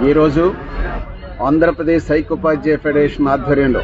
ఈరోజు ఆంధ్రప్రదేశ్ ఐక్యోపాధ్యాయ ఫెడరేషన్ ఆధ్వర్యంలో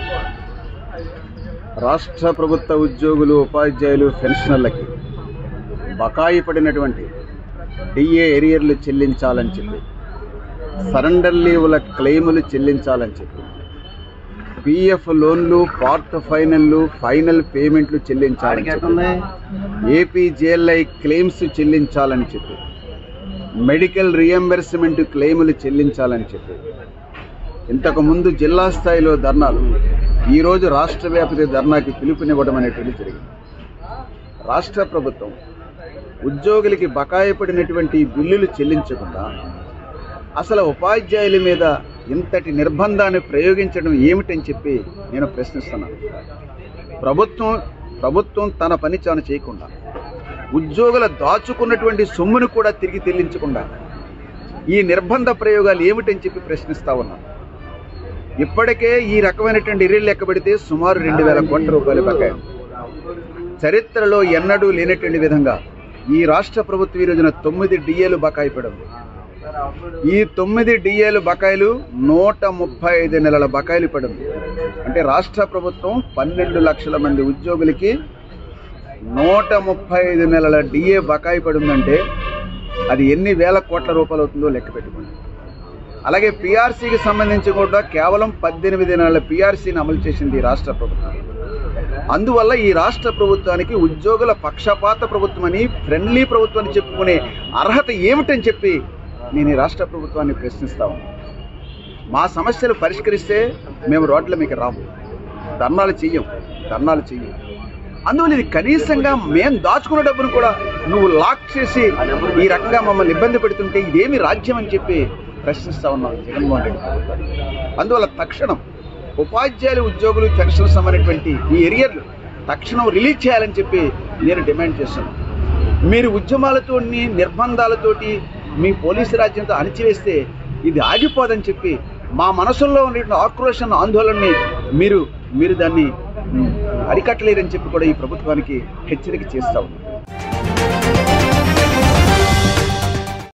రాష్ట్ర ప్రభుత్వ ఉద్యోగులు ఉపాధ్యాయులు పెన్షనర్లకి బకాయి పడినటువంటి డిఏ ఎరియర్లు చెల్లించాలని చెప్పి సరెండర్ లీవుల క్లెయిములు చెల్లించాలని చెప్పి పిఎఫ్ లోన్లు పార్ట్ ఫైనల్లు ఫైనల్ పేమెంట్లు చెల్లించాలని చెప్పి ఏపీ జేఎల్ఐ క్లెయిమ్స్ చెల్లించాలని చెప్పి మెడికల్ రియంబర్స్మెంట్ క్లెయిములు చెల్లించాలని చెప్పి ఇంతకు ముందు జిల్లా స్థాయిలో ధర్నాలు ఈరోజు రాష్ట్ర వ్యాప్తి ధర్నాకి పిలుపునివ్వడం అనేటువంటి జరిగింది రాష్ట్ర ప్రభుత్వం ఉద్యోగులకి బకాయి పడినటువంటి బిల్లులు చెల్లించకుండా అసలు ఉపాధ్యాయుల మీద ఇంతటి నిర్బంధాన్ని ప్రయోగించడం ఏమిటని చెప్పి నేను ప్రశ్నిస్తున్నాను ప్రభుత్వం ప్రభుత్వం తన పని తాను చేయకుండా ఉద్యోగుల దాచుకున్నటువంటి సొమ్మును కూడా తిరిగి చెల్లించకుండా ఈ నిర్బంధ ప్రయోగాలు ఏమిటని చెప్పి ప్రశ్నిస్తా ఉన్నాను ఇప్పటికే ఈ రకమైనటువంటి ఇర్రీలు లెక్క పెడితే సుమారు రెండు వేల కోట్ల రూపాయల బకాయి చరిత్రలో ఎన్నడూ లేనటువంటి విధంగా ఈ రాష్ట్ర ప్రభుత్వం ఈ రోజున తొమ్మిది డిఏలు బకాయి పడింది ఈ తొమ్మిది డిఏలు బకాయిలు నూట ముప్పై ఐదు నెలల బకాయిలు పడింది అంటే రాష్ట్ర ప్రభుత్వం పన్నెండు లక్షల మంది ఉద్యోగులకి నూట ముప్పై ఐదు నెలల డిఏ బకాయి పడిందంటే అది ఎన్ని వేల కోట్ల రూపాయలు అవుతుందో లెక్క పెట్టుకోండి అలాగే పిఆర్సీకి సంబంధించి కూడా కేవలం పద్దెనిమిది నెలల పిఆర్సీని అమలు చేసింది ఈ రాష్ట్ర ప్రభుత్వం అందువల్ల ఈ రాష్ట్ర ప్రభుత్వానికి ఉద్యోగుల పక్షపాత ప్రభుత్వం అని ఫ్రెండ్లీ ప్రభుత్వం అని చెప్పుకునే అర్హత ఏమిటని చెప్పి నేను ఈ రాష్ట్ర ప్రభుత్వాన్ని ప్రశ్నిస్తా ఉన్నాను మా సమస్యలు పరిష్కరిస్తే మేము రోడ్ల మీకు రాము ధర్నాలు చెయ్యం ధర్నాలు చెయ్యం అందువల్ల ఇది కనీసంగా మేం దాచుకున్న డబ్బును కూడా నువ్వు లాక్ చేసి ఈ రకంగా మమ్మల్ని ఇబ్బంది పెడుతుంటే ఇదేమి రాజ్యం అని చెప్పి ప్రశ్నిస్తా ఉన్నాం జగన్మోహన్ రెడ్డి ప్రభుత్వాన్ని. అందువల్ల తక్షణం ఉపాధ్యాయులు ఉద్యోగులు పెన్షన్ సంబంధించినటువంటి ఈ ఎరియర్లు తక్షణం రిలీజ్ చేయాలని చెప్పి నేను డిమాండ్ చేస్తున్నాను మీరు ఉద్యమాలతోని నిర్బంధాలతోటి మీ పోలీసు రాజ్యంతో అణిచివేస్తే ఇది ఆగిపోదని చెప్పి మా మనసుల్లో ఉన్నటువంటి ఆక్రోషణ ఆందోళనని మీరు మీరు దాన్ని ఉమ్, అరికట్టలేరని చెప్పి కూడా ఈ ప్రభుత్వానికి హెచ్చరిక చేస్తా ఉన్నాం